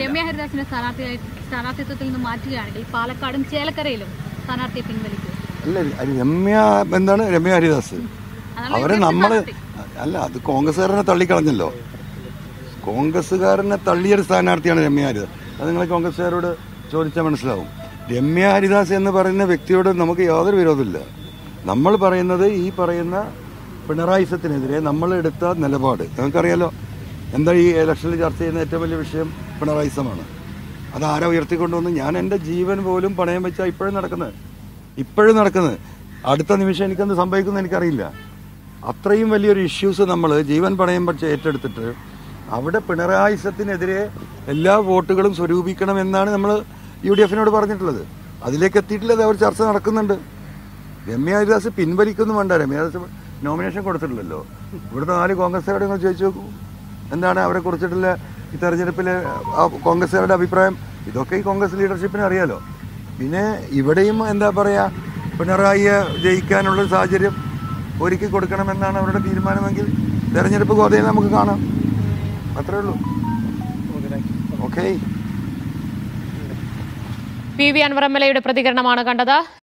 രമ്യ ഹരിദാസിനെ സ്ഥാനാർത്ഥിയായി സ്ഥാനാർത്ഥിത്വത്തിൽ നിന്ന് മാറ്റുകയാണെങ്കിൽ പാലക്കാടും ചേലക്കരയിലും സ്ഥാനാർത്ഥിയെ പിൻവലിക്കും അല്ല അത് രമ്യ എന്താണ് രമ്യ ഹരിദാസ് അവരെ നമ്മള് അല്ല അത് കോൺഗ്രസ്സുകാരനെ തള്ളിക്കളഞ്ഞല്ലോ കോൺഗ്രസ്സുകാരനെ തള്ളിയൊരു സ്ഥാനാർത്ഥിയാണ് രമ്യ ഹരിദാസ് അത് നിങ്ങൾ കോൺഗ്രസ്സുകാരോട് ചോദിച്ചാൽ മനസ്സിലാവും രമ്യ ഹരിദാസ് എന്ന് പറയുന്ന വ്യക്തിയോട് നമുക്ക് യാതൊരു വിരോധമില്ല നമ്മൾ പറയുന്നത് ഈ പറയുന്ന പിണറായിസത്തിനെതിരെ നമ്മൾ എടുത്ത നിലപാട് നമുക്കറിയാലോ എന്താ ഈ ഇലക്ഷനിൽ ചർച്ച ചെയ്യുന്ന ഏറ്റവും വലിയ വിഷയം പിണറായിസമാണ് അത് ആരാ ഉയർത്തിക്കൊണ്ടുവന്ന് ഞാൻ എൻ്റെ ജീവൻ പോലും പണയം വെച്ചാൽ ഇപ്പോഴും നടക്കുന്നത് ഇപ്പോഴും നടക്കുന്നത് അടുത്ത നിമിഷം എനിക്കെന്ത് സംഭവിക്കുമെന്ന് എനിക്കറിയില്ല അത്രയും വലിയൊരു ഇഷ്യൂസ് നമ്മൾ ജീവൻ പണയം പക്ഷേ ഏറ്റെടുത്തിട്ട് അവിടെ പിണറായിസത്തിനെതിരെ എല്ലാ വോട്ടുകളും സ്വരൂപിക്കണമെന്നാണ് നമ്മൾ യു ഡി എഫിനോട് പറഞ്ഞിട്ടുള്ളത് അതിലേക്ക് എത്തിയിട്ടില്ല അവർ ചർച്ച നടക്കുന്നുണ്ട് രമ്യ ഹരിദാസ് പിൻവലിക്കൊന്നും വേണ്ട രമ്യ ഹരിദാസ് നോമിനേഷൻ കൊടുത്തിട്ടില്ലല്ലോ ഇവിടുത്തെ നാല് കോൺഗ്രസ്സുകാരോട് നിങ്ങൾ ചോദിച്ചു നോക്കൂ എന്താണ് അവരെ കുറിച്ചിട്ടുള്ള ഈ തെരഞ്ഞെടുപ്പിലെ ആ കോൺഗ്രസ്സുകാരുടെ അഭിപ്രായം ഇതൊക്കെ ഈ കോൺഗ്രസ് ലീഡർഷിപ്പിന് അറിയാലോ പിന്നെ ഇവിടെയും എന്താ പറയുക പിണറായിയെ ജയിക്കാനുള്ള ഒരു സാഹചര്യം ഒരുക്കി കൊടുക്കണമെന്നാണ് അവരുടെ തീരുമാനമെങ്കിൽ തെരഞ്ഞെടുപ്പ് ഗോതയിൽ നമുക്ക് കാണാം അത്രേ ഉള്ളൂ okay P V Anvar M L എയുടെ പ്രതികരണമാണ് കണ്ടത്